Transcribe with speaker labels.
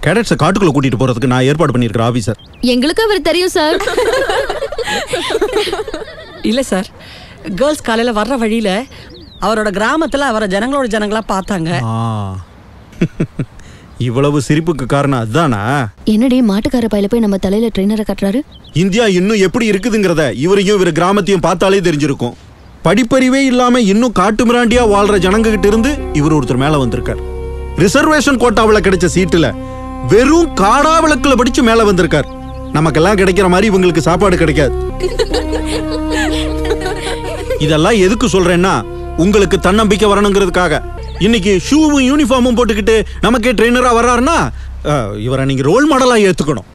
Speaker 1: கேடட்ஸை காட்டுக்குள்ள கூட்டிட்டு போறதுக்கு நான் ஏற்பாடு பண்ணியிருக்கிற ஆபீசர்
Speaker 2: எங்களுக்கு அவர் தெரியும் சார்
Speaker 3: இல்ல சார் கேர்ள்ஸ் காலையில வர்ற வழியில அவரோட கிராமத்துல அவரை ஜனங்களோட ஜனங்களா பார்த்தாங்க
Speaker 1: ஆ. இவ்வளவு சிரிப்புக்கு காரணம் அதுதானா
Speaker 2: என்னடி மாட்டுக்கார பையில போய் நம்ம தலையில ட்ரெயினரை கட்டுறாரு
Speaker 1: இந்தியா இன்னும் எப்படி இருக்குதுங்கிறத இவரையும் இவர் கிராமத்தையும் பார்த்தாலே தெரிஞ்சிருக்கும் படிப்பறிவே இல்லாம இன்னும் காட்டு மிராண்டியா வாழ்ற ஜனங்க கிட்ட இருந்து இவர் ஒருத்தர் மேல வந்திருக்கார் ரிசர்வேஷன் கோட்டாவில் கிடைச்ச சீட்டுல வெறும் காடா விளக்குல படிச்சு மேல வந்திருக்கார் நமக்கெல்லாம் கிடைக்கிற மாதிரி இவங்களுக்கு சாப்பாடு கிடைக்காது இதெல்லாம் எதுக்கு சொல்றேன்னா உங்களுக்கு தன்னம்பிக்கை வரணுங்கிறதுக்காக இன்னைக்கு ஷூவும் யூனிஃபார்மும் போட்டுக்கிட்டு நமக்கே ட்ரெயினரா வர்றாருன்னா அஹ், இவரை நீங்க ரோல் மாடலா ஏத்துக்கணும்